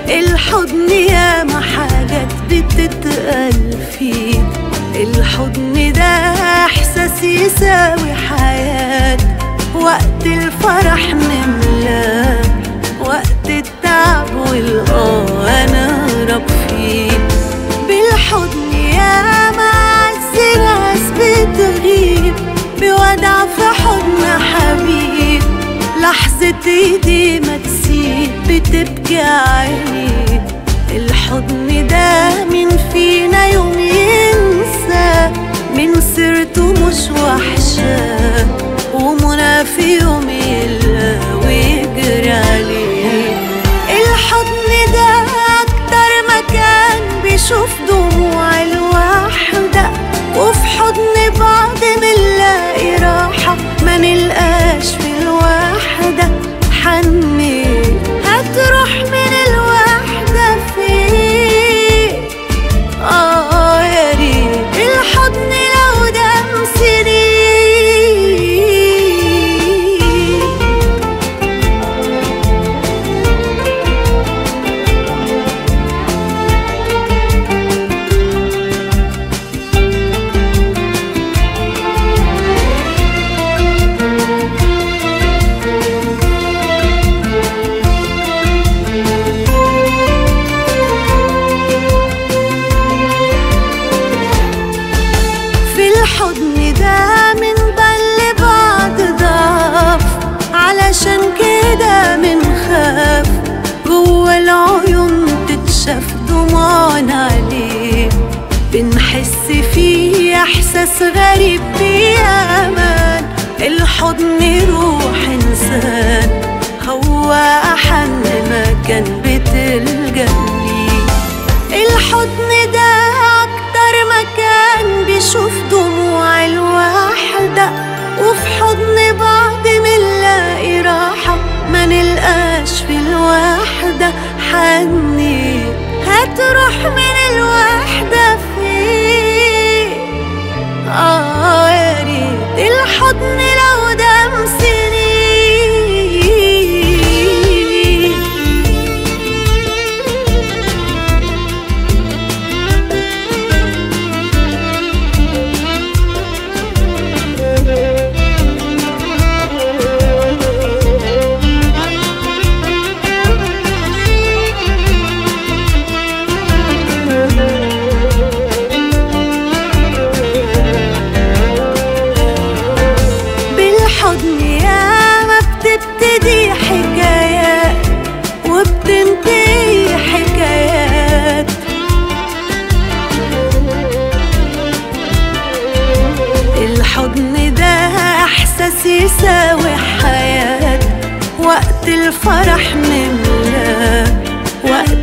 الحضن ياما حاجات بتتقال فيه الحضن ده احساس يساوي حياة وقت الفرح نملاه وقت التعب والآه نهرب فيه بالحضن ياما عز ناس بتغيب بودع في حضن حبيب لحظة ايدي ما تسيب بتبكي عيني الحضن ده مين فينا يوم ينسى من سيرته مش وحشة ومنى في يوم يلا ويجري عليه الحضن ده أكتر مكان بيشوف دموع الوحدة وفي حضن بعض منلاقي راحة ما نلقاش في الوحدة حني هتروح من الوحدة فين آه يا ريت الحضن لو دام سنين في الحضن ده من بل بعض ضعف علشان كده منخاف جوه العيون تتشاف دموعنا عليه بنحس فيه احساس غريب بأمان الحضن روح انسان هو احن مكان بتلجأ ليه الحضن ده أكتر مكان بيشوف دموع الوحدة وفي حضن بعض منلاقي راحة ما نلقاش في الوحدة حني هتروح من الوحدة فين آه يا ريت الحضن لو دام سنين بالحضن ياما بتبتدي حكايات وبتنتهي حكايات الحضن ده احساس يساوي حياة وقت الفرح نملاه وقت